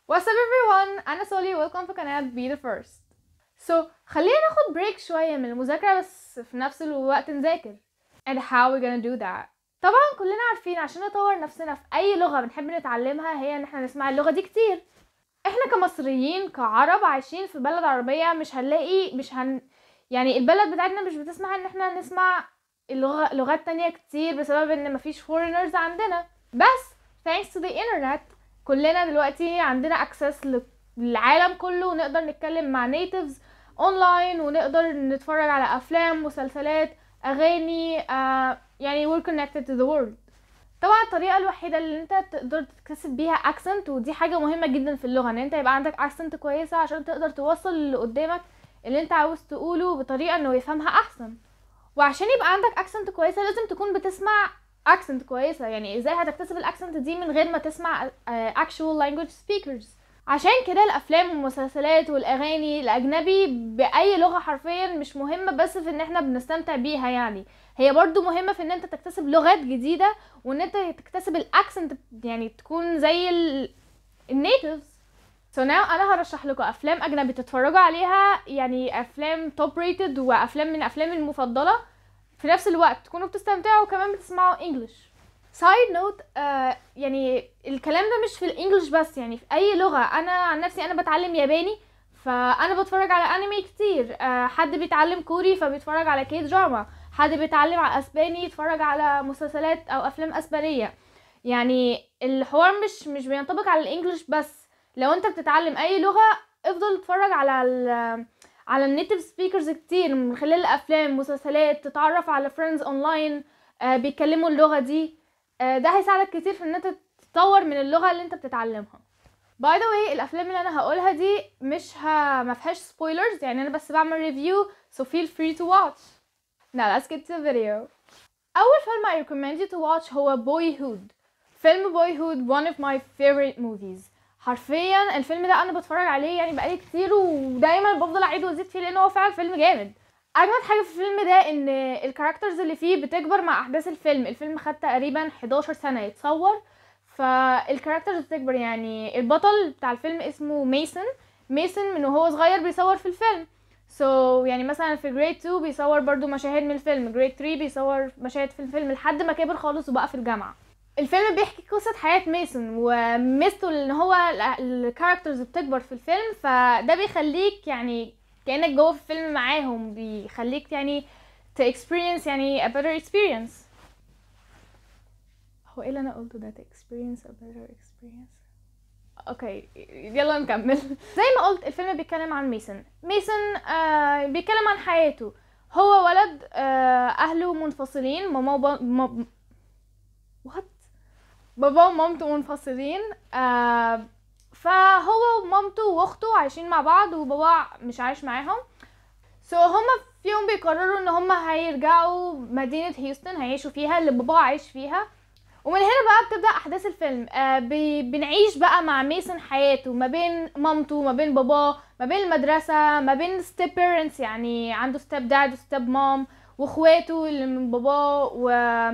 What's up everyone أنا سولي welcome في قناة Be the First So خلينا ناخد بريك شوية من المذاكرة بس في نفس الوقت نذاكر And how we gonna do that طبعا كلنا عارفين عشان نطور نفسنا في أي لغة بنحب نتعلمها هي إن احنا نسمع اللغة دي كتير احنا كمصريين كعرب عايشين في بلد عربية مش هنلاقي مش هن يعني البلد بتاعتنا مش بتسمح ان احنا نسمع اللغة لغات تانية كتير بسبب ان مفيش foreigners عندنا بس thanks to the internet كلنا دلوقتي عندنا access للعالم كله ونقدر نتكلم مع natives اونلاين ونقدر نتفرج على افلام مسلسلات اغاني آه يعني we're connected to the world طبعا الطريقة الوحيدة اللي انت تقدر تكتسب بيها accent ودي حاجة مهمة جدا في اللغة ان انت يبقى عندك accent كويسة عشان تقدر توصل اللي قدامك اللي انت عاوز تقوله بطريقة انه يفهمها احسن وعشان يبقى عندك accent كويسة لازم تكون بتسمع accent كويسة يعني ازاي هتكتسب الاكسنت دي من غير ما تسمع uh, actual language speakers عشان كده الافلام والمسلسلات والاغاني الاجنبي باي لغة حرفيا مش مهمة بس في ان احنا بنستمتع بيها يعني هي برضو مهمة في ان انت تكتسب لغات جديدة وان انت تكتسب الاكسنت يعني تكون زي النيتيفز سو so now انا هرشح لكم افلام اجنبي تتفرجوا عليها يعني افلام توب ريتد وافلام من افلامي المفضله في نفس الوقت تكونوا بتستمتعوا وكمان بتسمعوا انجلش سايد نوت يعني الكلام ده مش في الانجليش بس يعني في اي لغه انا عن نفسي انا بتعلم ياباني فانا بتفرج على انمي كتير uh, حد بيتعلم كوري فبيتفرج على كي دراما حد بيتعلم على اسباني يتفرج على مسلسلات او افلام اسبانيه يعني الحوار مش مش بينطبق على الانجليش بس لو انت بتتعلم اي لغه افضل اتفرج على ال على النيتيف سبيكرز كتير من خلال الافلام مسلسلات تتعرف على فريندز اونلاين آه بيتكلموا اللغه دي آه ده هيساعدك كتير في ان انت تطور من اللغه اللي انت بتتعلمها باي ذا واي الافلام اللي انا هقولها دي مش ها ما فيهاش سبويلرز يعني انا بس بعمل ريفيو so feel free to watch now let's get to the video اول فيلم I recommend you to watch هو Boyhood فيلم Boyhood one of my favorite movies حرفيا الفيلم ده انا بتفرج عليه يعني بقالي كتير ودايما بفضل اعيد وازيد فيه لان هو فعلا فيلم جامد اجمد حاجه في الفيلم ده ان الكاركترز اللي فيه بتكبر مع احداث الفيلم الفيلم خد تقريبا 11 سنه يتصور فالكاركترز بتكبر يعني البطل بتاع الفيلم اسمه ميسون ميسون من وهو صغير بيصور في الفيلم سو so, يعني مثلا في جريد 2 بيصور برضو مشاهد من الفيلم جريد 3 بيصور مشاهد في الفيلم لحد ما كبر خالص وبقى في الجامعه الفيلم بيحكي قصة حياة ميسون وميزته ان هو الكاركترز بتكبر في الفيلم فده بيخليك يعني كأنك جوه في الفيلم معاهم بيخليك يعني to experience يعني a better experience هو ايه اللي انا قلته ده to experience a better experience اوكي يلا نكمل زي ما قلت الفيلم بيتكلم عن ميسون ميسون آه بيتكلم عن حياته هو ولد آه اهله منفصلين ماما وبا... وات بابا ومامته منفصلين آه فهو ومامته واخته عايشين مع بعض وبابا مش عايش معاهم سو so هما في يوم بيقرروا ان هما هيرجعوا مدينة هيوستن هيعيشوا فيها اللي بابا عايش فيها ومن هنا بقى بتبدأ أحداث الفيلم آه بنعيش بقى مع ميسون حياته ما بين مامته ما بين باباه ما بين المدرسة ما بين ستيب بيرنتس يعني عنده ستيب داد وستيب مام واخواته اللي من باباه و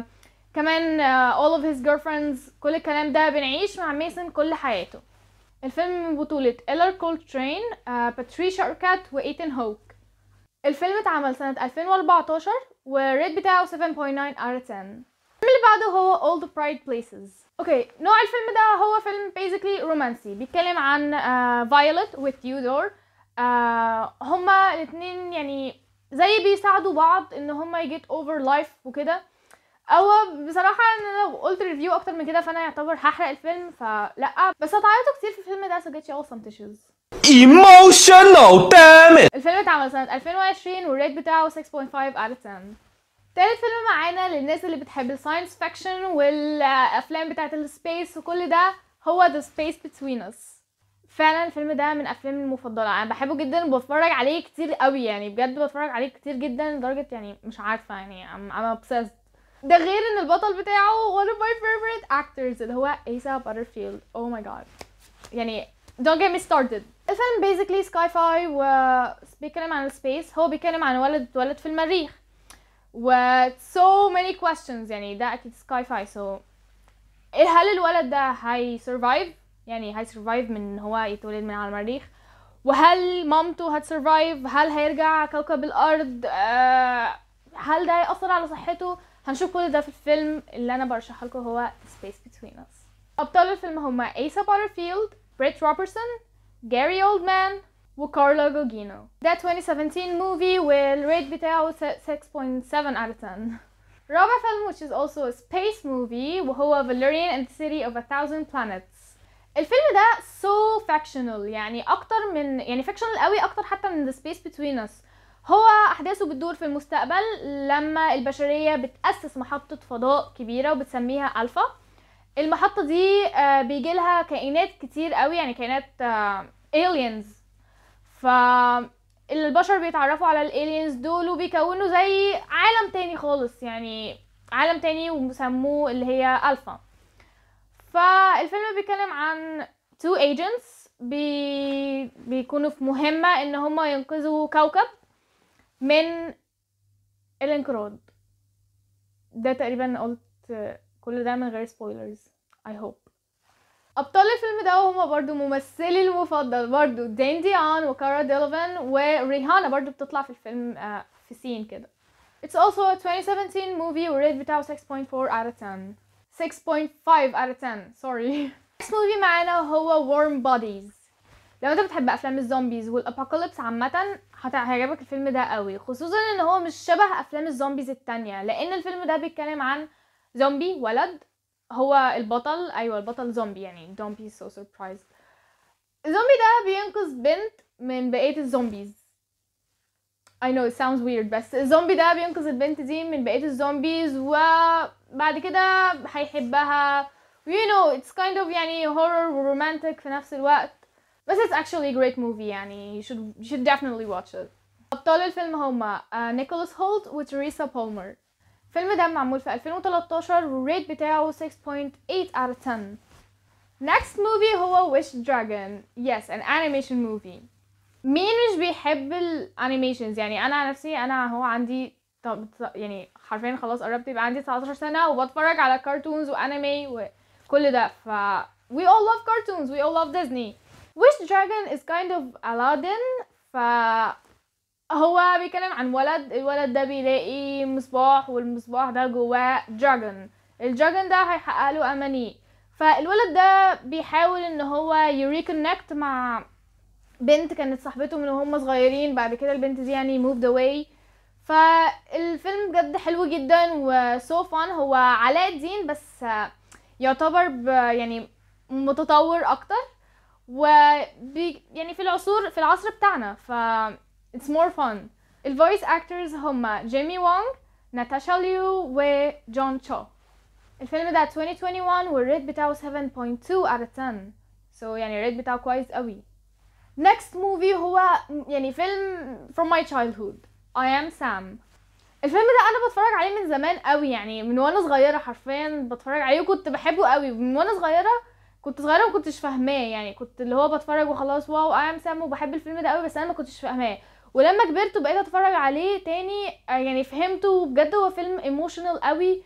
كمان uh, all of his girlfriends كل الكلام ده بنعيش مع ميسون كل حياته الفيلم من بطولة إيلر كولترين uh, باتريشا أركات وإيتن هوك الفيلم اتعمل سنة 2014 والريت بتاعه 7.9 out of 10 الفيلم اللي بعده هو All the Pride Places اوكي نوع الفيلم ده هو فيلم basically رومانسي بيتكلم عن فايولت uh, وثيودور uh, هما الاتنين يعني زي بيساعدوا بعض ان هما يجيت اوفر لايف وكده هو بصراحه انا لو قلت ريفيو اكتر من كده فانا يعتبر هحرق الفيلم فلا بس هتعيطوا كتير في الفيلم ده so get you all some tissues Emotional, damn it! الفيلم اتعمل سنه 2020 والريت بتاعه 6.5 out of 10 تالت فيلم معانا للناس اللي بتحب الساينس فيكشن والافلام بتاعه السبيس وكل ده هو The Space Between Us فعلا الفيلم ده من افلامي المفضله انا بحبه جدا وبتفرج عليه كتير قوي يعني بجد بتفرج عليه كتير جدا لدرجه يعني مش عارفه يعني I'm, I'm obsessed ده غير ان البطل بتاعه one of my favorite actors اللي هو ايسا باترفيلد oh my god يعني don't get me started الفيلم basically sci fi و بيتكلم عن السبيس هو بيتكلم عن ولد اتولد في المريخ و so many questions يعني ده اكيد sci fi so هل الولد ده هي survive يعني هيسرفايف من ان هو يتولد من على المريخ وهل مامته هتسرفايف هل هيرجع كوكب الارض آه هل ده هيأثر على صحته هنشوف كل ده في الفيلم اللي انا برشحه لكم هو Space Between Us ابطال الفيلم هما ايسا باترفيلد بريت روبرتسون جاري اولدمان وكارلا جوجينو ده 2017 موفي والريت بتاعه 6.7 out of 10 رابع فيلم which is also a space movie وهو Valerian and the City of a Thousand Planets الفيلم ده so fictional يعني اكتر من يعني fictional قوي اكتر حتى من The Space Between Us هو احداثه بتدور في المستقبل لما البشريه بتاسس محطه فضاء كبيره وبتسميها الفا المحطه دي آه، بيجي لها كائنات كتير قوي يعني كائنات aliens ف البشر بيتعرفوا على الالينز دول وبيكونوا زي عالم تاني خالص يعني عالم تاني وسموه اللي هي الفا فالفيلم بيتكلم عن two agents بي... بيكونوا في مهمة ان هما ينقذوا كوكب من الانقراض ده تقريبا قلت كل ده من غير سبويلرز I hope ابطال الفيلم ده هما برضو ممثلي المفضل برضو دين ديان وكارا ديلوفن وريهانا برضو بتطلع في الفيلم آه، في سين كده It's also a 2017 movie والريت بتاعه 6.4 out of 10 6.5 out of 10 sorry next movie معانا هو Warm Bodies لو انت بتحب افلام الزومبيز والابوكاليبس عامه هت- هيعجبك الفيلم ده قوي خصوصا ان هو مش شبه افلام الزومبيز التانية لان الفيلم ده بيتكلم عن زومبي ولد هو البطل ايوه البطل زومبي يعني don't be so surprised الزومبي ده بينقذ بنت من بقية الزومبيز I know it sounds weird بس الزومبي ده بينقذ البنت دي من بقية الزومبيز وبعد كده هيحبها you know it's kind of يعني horror ورومانتك في نفس الوقت بس it's actually a great movie يعني you should you should definitely watch it أبطال الفيلم هما آه، نيكولاس هولت وتريسا بولمر الفيلم ده معمول في 2013 والريت بتاعه 6.8 out of 10 next movie هو Wish Dragon yes an animation movie مين مش بيحب الانيميشنز يعني انا عن نفسي انا هو عندي طب يعني حرفيا خلاص قربت يبقى عندي 19 سنة وبتفرج على كرتونز وانمي وكل ده ف we all love cartoons we all love Disney Wish Dragon is kind of Aladdin ف هو بيتكلم عن ولد الولد ده بيلاقي مصباح والمصباح ده جواه دراجون الدراجون ده هيحقق له امانيه فالولد ده بيحاول ان هو يريكونكت مع بنت كانت صاحبته من وهم صغيرين بعد كده البنت دي يعني moved away فالفيلم بجد حلو جدا وسو فان هو علاء الدين بس يعتبر ب- يعني متطور اكتر و يعني في العصور في العصر بتاعنا ف it's more fun الفويس اكترز هما جيمي وونغ ناتاشا ليو وجون تشو الفيلم ده 2021 والريت بتاعه 7.2 out of 10 so يعني الريت بتاعه كويس قوي next movie هو يعني فيلم from my childhood I am Sam الفيلم ده انا بتفرج عليه من زمان قوي يعني من وانا صغيره حرفيا بتفرج عليه وكنت بحبه قوي من وانا صغيره كنت صغيره وما كنتش فاهماه يعني كنت اللي هو بتفرج وخلاص واو اي ام سام وبحب الفيلم ده قوي بس انا ما كنتش فاهماه ولما كبرت وبقيت اتفرج عليه تاني آه، يعني فهمته بجد هو فيلم ايموشنال قوي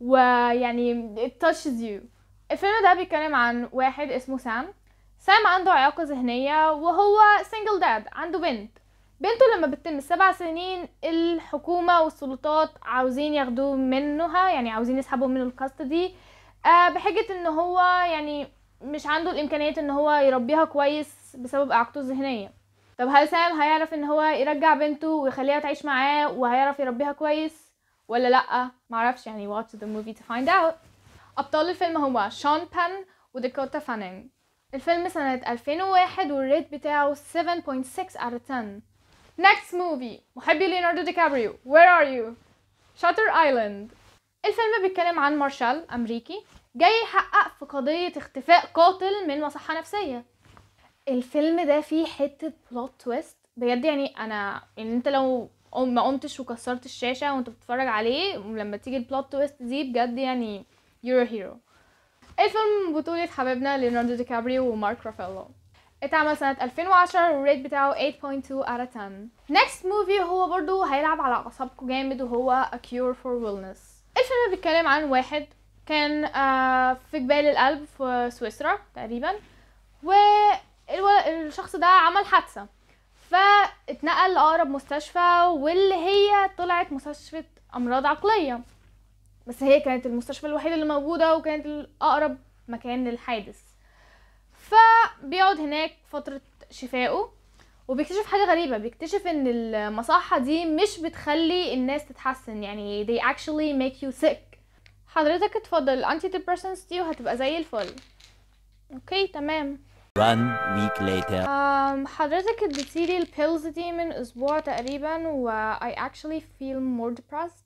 ويعني it touches you الفيلم ده بيتكلم عن واحد اسمه سام سام عنده إعاقة ذهنية وهو سنجل داد عنده بنت بنته لما بتتم السبع سنين الحكومة والسلطات عاوزين ياخدوه منها يعني عاوزين يسحبوا منه الكاستدي آه بحجة ان هو يعني مش عنده الامكانيات ان هو يربيها كويس بسبب اعاقته الذهنية طب هل سام هيعرف ان هو يرجع بنته ويخليها تعيش معاه وهيعرف يربيها كويس ولا لا معرفش يعني watch the movie to find out ابطال الفيلم هو شون بان وديكوتا فانينج الفيلم سنة 2001 والريت بتاعه 7.6 out of 10 next movie محبي ليوناردو دي كابريو where are you Shutter Island الفيلم بيتكلم عن مارشال أمريكي جاي يحقق في قضية اختفاء قاتل من مصحة نفسية الفيلم ده فيه حتة بلوت تويست بجد يعني أنا يعني أنت لو قم- ما قمتش وكسرت الشاشة وأنت بتتفرج عليه ولما تيجي البلوت تويست دي بجد يعني you're a hero الفيلم بطولة حبيبنا ليوناردو دي كابريو ومارك رافيلو اتعمل سنة 2010 والريت بتاعه 8.2 out of 10 next movie هو برضو هيلعب على أعصابكم جامد وهو A Cure for Wellness الفيلم بيتكلم عن واحد كان آه، في جبال الألب في سويسرا تقريبا والشخص ده عمل حادثة فاتنقل لأقرب مستشفى واللي هي طلعت مستشفى أمراض عقلية بس هي كانت المستشفى الوحيدة اللي موجودة وكانت الأقرب مكان للحادث فبيقعد هناك فترة شفائه وبيكتشف حاجة غريبة بيكتشف ان المصحة دي مش بتخلي الناس تتحسن يعني they actually make you sick حضرتك اتفضل الانتي depressants دي وهتبقى زي الفل اوكي تمام One week later. um, حضرتك اديتيلي البيلز دي من اسبوع تقريبا و I actually feel more depressed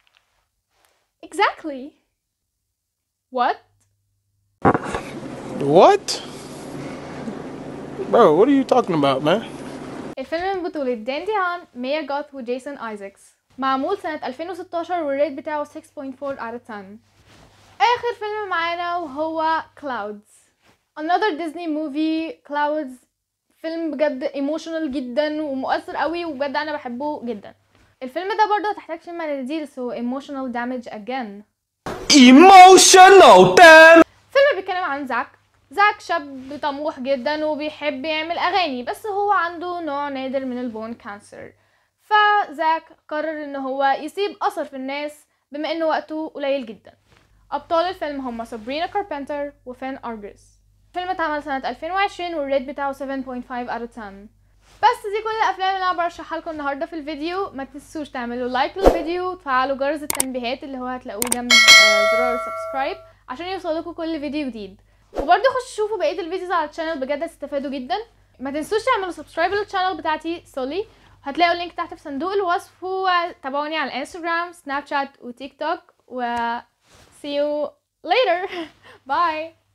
exactly what What? Bro, what are you talking about, man? الفيلم من بطولة دان ديهان ميا جوث وجيسون ايزاكس معمول سنة 2016 والريت بتاعه 6.4 out of 10 آخر فيلم معانا وهو Clouds another Disney movie Clouds فيلم بجد ايموشنال جدا ومؤثر قوي وبجد انا بحبه جدا الفيلم ده برضه هتحتاج فيه مناديل so emotional damage again Emotional damn فيلم بيتكلم عن زاك زاك شاب طموح جدا وبيحب يعمل اغاني بس هو عنده نوع نادر من البون كانسر فزاك قرر ان هو يسيب اثر في الناس بما ان وقته قليل جدا ابطال الفيلم هم سابرينا كاربنتر وفين ارجرس الفيلم اتعمل سنة 2020 والريت بتاعه 7.5 out of 10 بس دي كل الافلام اللي انا برشحها لكم النهارده في الفيديو ما تنسوش تعملوا لايك للفيديو وتفعلوا جرس التنبيهات اللي هو هتلاقوه جنب آه، زرار سبسكرايب عشان يوصلكوا كل فيديو جديد وبرضه خشوا شوفوا بقيه الفيديوز على الشانل بجد هتستفادوا جدا ما تنسوش تعملوا سبسكرايب للشانل بتاعتي سولي هتلاقوا اللينك تحت في صندوق الوصف وتابعوني على الانستجرام سناب شات وتيك توك و see you later bye